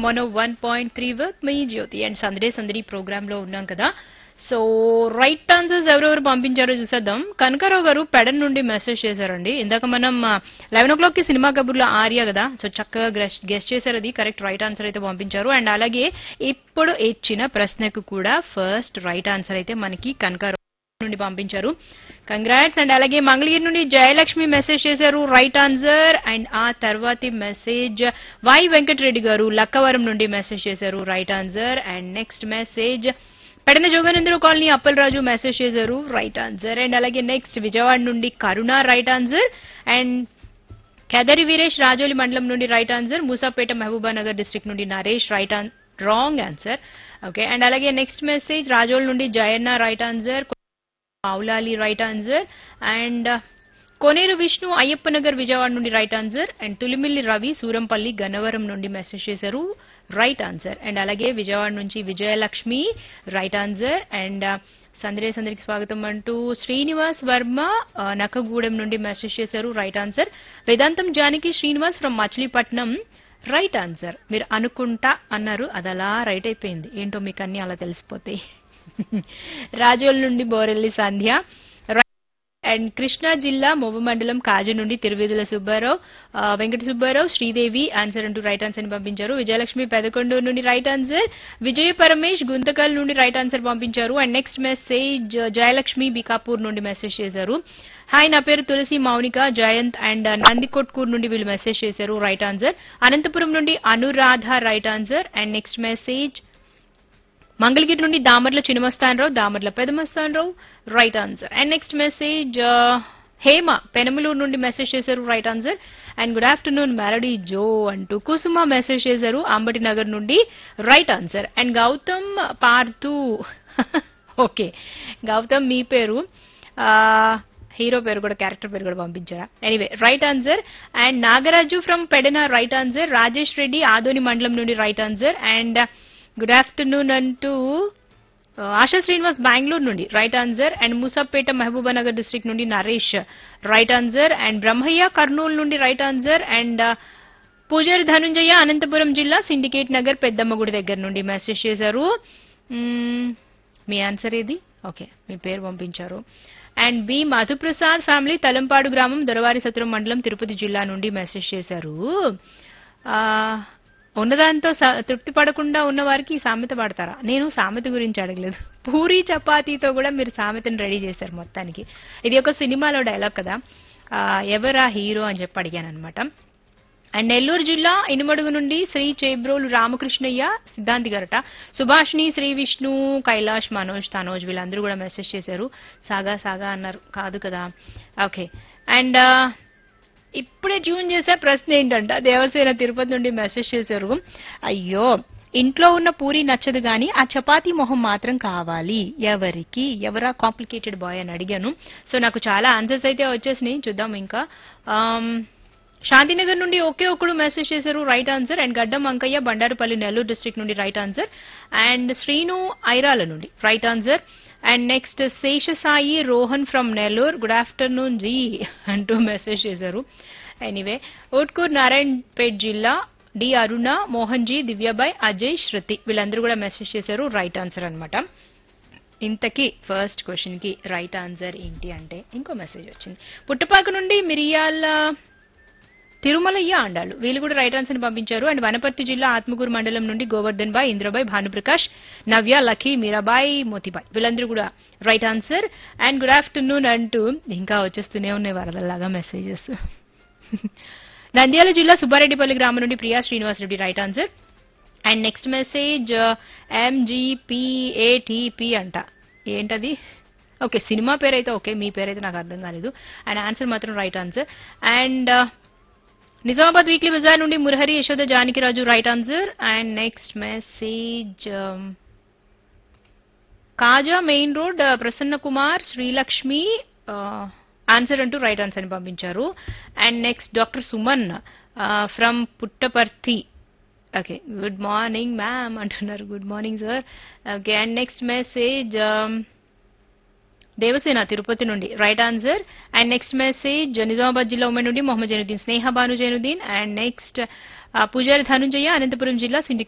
mono one point three వర్క్ మీ Jyothi and సందడే సందడి ప్రోగ్రామ్ లో ఉన్నాం కదా సో రైట్ ఆన్సర్స్ ఎవరెవరు పంపించారో చూసేద్దాం కనకారావు గారు పెడన్ నుండి మెసేజ్ చేశారండి ఇందాక మనం లెవెన్ ఓ క్లాక్ కి సినిమా కబుర్లో ఆర్య కదా సో చక్కగా గెస్ట్ చేశారు అది కరెక్ట్ రైట్ ఆన్సర్ అయితే పంపించారు అండ్ అలాగే ఇప్పుడు ఇచ్చిన ప్రశ్నకు కూడా ఫస్ట్ రైట్ ఆన్సర్ అయితే మనకి కనకారావు నుండి పంపించారు కంగ్రాట్స్ అండ్ అలాగే మంగళగిరి నుండి జయలక్ష్మి మెసేజ్ చేశారు రైట్ ఆన్సర్ అండ్ ఆ తర్వాతి మెసేజ్ వై వెంకటరెడ్డి గారు లక్కవరం నుండి మెసేజ్ చేశారు right answer and next message Pedana Joganendra colony Appalaraju message చేశారు రైట్ ఆన్సర్ అండ్ అలాగే నెక్స్ట్ విజయవాడ నుండి Karuna right answer and Kedari Veeresh Rajoli మండలం నుండి right answer Moosapeta Mahabubnagar district నుండి Naresh right on wrong answer okay and అలాగే నెక్స్ట్ మెసేజ్ రాజోల్ నుండి Jayanna right answer Moulali right answer and Koneru Vishnu Ayyappanagar Vijayawada నుండి right answer and Tulimilli Ravi Surampalli Gannavaram నుండి మెసేజ్ చేశారు రైట్ ఆన్సర్ అండ్ అలాగే విజయవాడ నుంచి విజయలక్ష్మి రైట్ ఆన్సర్ అండ్ సందరే సందరికి స్వాగతం అంటూ శ్రీనివాస్ వర్మ ఆ, నక్కగూడెం నుండి మెసేజ్ చేశారు right answer Vedantam Janaki Srinivas from Machilipatnam right answer మీరు అనుకుంటా అన్నారు అది అలా రైట్ అయిపోయింది ఏంటో మీకు అన్ని అలా తెలిసిపోతాయి రాజోల్ నుండి బోరెల్లి సంధ్య అండ్ కృష్ణా జిల్లా మొవ్వ మండలం కాజు నుండి తిరువేదుల సుబ్బారావు ఆ, వెంకట సుబ్బారావు శ్రీదేవి ఆన్సర్ అంటూ రైట్ ఆన్సర్ ని పంపించారు విజయలక్ష్మి పెదకొండూరు నుండి రైట్ ఆన్సర్ విజయ పరమేష్ గుంతకల్ నుండి రైట్ ఆన్సర్ పంపించారు and next message Jayalakshmi Bikapur నుండి మెసేజ్ చేశారు హాయ్ నా పేరు తులసి మౌనిక జయంత్ అండ్ నందికొట్కూర్ నుండి వీళ్ళు మెసేజ్ చేశారు రైట్ ఆన్సర్ అనంతపురం నుండి Anuradha right answer and next message Mangalagiri నుండి Damarla Chinamastanarao Damarla Pedamastanarao right answer and next message Hema Penamaluru నుండి మెసేజ్ చేశారు right answer and good afternoon మ్యారడీ జో అంటూ కుసుమ మెసేజ్ చేశారు అంబటి నగర్ నుండి right answer and Gautam Parthu okay Gautam మీ పేరు హీరో పేరు కూడా క్యారెక్టర్ పేరు కూడా పంపించారా anyway right answer and Nagaraju from Pedana right answer Rajesh Reddy Adoni మండలం నుండి right answer and good afternoon అంటూ ఆ, ఆశా శ్రీనివాస్ బెంగళూరు నుండి right answer and Moosapeta Mahabubnagar district నుండి Naresh right answer and Brahmaiah Kurnool నుండి రైట్ ఆన్సర్ అండ్ పూజారి ధనుంజయ అనంతపురం జిల్లా సిండికేట్ నగర్ పెద్దమ్మ గుడి దగ్గర నుండి మెసేజ్ చేశారు మ్మ్, మీ ఆన్సర్ ఏది ఓకే మీ పేరు పంపించారు and B Madhuprasad family Talampadu గ్రామం దొరవారి సత్రం మండలం తిరుపతి జిల్లా నుండి మెసేజ్ చేశారు ఆ, ఉన్నదాంతో స- తృప్తి పడకుండా ఉన్న వారికి ఈ సామెత పడతారా నేను సామెత గురించి అడగలేదు పూరి చపాతీతో కూడా మీరు సామెతను రెడీ చేశారు మొత్తానికి ఇది ఒక సినిమాలో డైలాగ్ కదా ఆ, ఎవరా హీరో అని చెప్పి అడిగాను అనమాట అండ్ నెల్లూరు జిల్లా ఇనుమడుగు నుండి శ్రీ చేబ్రోలు రామకృష్ణయ్య సిద్ధాంతి గారట సుభాష్ని శ్రీ విష్ణు కైలాష్ మనోజ్ తనోజ్ వీళ్ళందరూ కూడా మెసేజ్ చేశారు సాగా సాగా అన్నారు కాదు కదా ఓకే అండ్ ఇప్పుడే ట్యూన్ చేసే ప్రశ్న ఏంటంట దేవసేన తిరుపతి నుండి మెసేజ్ చేశారు అయ్యో ఇంట్లో ఉన్న పూరి నచ్చదు గాని ఆ చపాతీ మొహం మాత్రం కావాలి ఎవరికి ఎవరా కాంప్లికేటెడ్ బాయ్ అని అడిగాను సో నాకు చాలా ఆన్సర్స్ అయితే వచ్చేసినాయి చూద్దాం ఇంకా ఆమ్, శాంతినగర్ నుండి ఒకే ఒక్కడు మెసేజ్ చేశారు right answer and Gaddam Ankaiah Bandarupalli Nellore district నుండి right answer and Srinu Airala నుండి right answer and next Seshasai Rohan from Nellore good afternoon ji అంటూ మెసేజ్ చేశారు ఎనీవే ఓట్కూర్ నారాయణపేట్ జిల్లా డి అరుణ మోహన్ జీ దివ్యాబాయ్ అజయ్ శృతి వీళ్ళందరూ కూడా మెసేజ్ చేశారు రైట్ ఆన్సర్ అన్నమాట ఇంతకీ ఫస్ట్ క్వశ్చన్ కి రైట్ ఆన్సర్ ఏంటి అంటే ఇంకో మెసేజ్ వచ్చింది పుట్టపాక నుండి మిరియాల తిరుమలయ్య అండాలు వీళ్ళు కూడా రైట్ ఆన్సర్ పంపించారు అండ్ వనపర్తి జిల్లా ఆత్మకూరు మండలం నుండి గోవర్ధన్ బాయ్ ఇంద్రబాయ్ భానుప్రకాష్ నవ్య లఖీ మీరాబాయ్ మోతిబాయ్ వీళ్ళందరూ కూడా right answer and good afternoon అంటూ ఇంకా వచ్చేస్తూనే ఉన్నాయి వరదలాగా మెసేజెస్ నంద్యాల జిల్లా సుబ్బారెడ్డిపల్లి గ్రామం నుండి Priya Srinivas Reddy right answer and next message MGPATP అంట ఏంటది ఓకే సినిమా పేరు అయితే ఓకే మీ పేరు అయితే నాకు అర్థం కాలేదు అండ్ ఆన్సర్ మాత్రం right answer and Nizamabad weekly bazaar నుండి Murahari Yashoda Janakiraju right answer and next message Kaza main road Prasanna Kumar Srilakshmi answer అంటూ రైట్ ఆన్సర్ ని పంపించారు and next doctor Suman from Puttaparthi okay good morning ma'am అంటున్నారు good morning sir okay and next message Devasena Tirupati నుండి right answer and next message Nizamabad జిల్లా women నుండి Mohammed Zainuddin Sneha Bhanu Zainuddin and next Pujari Dhananjaya Anantapuram జిల్లా syndicate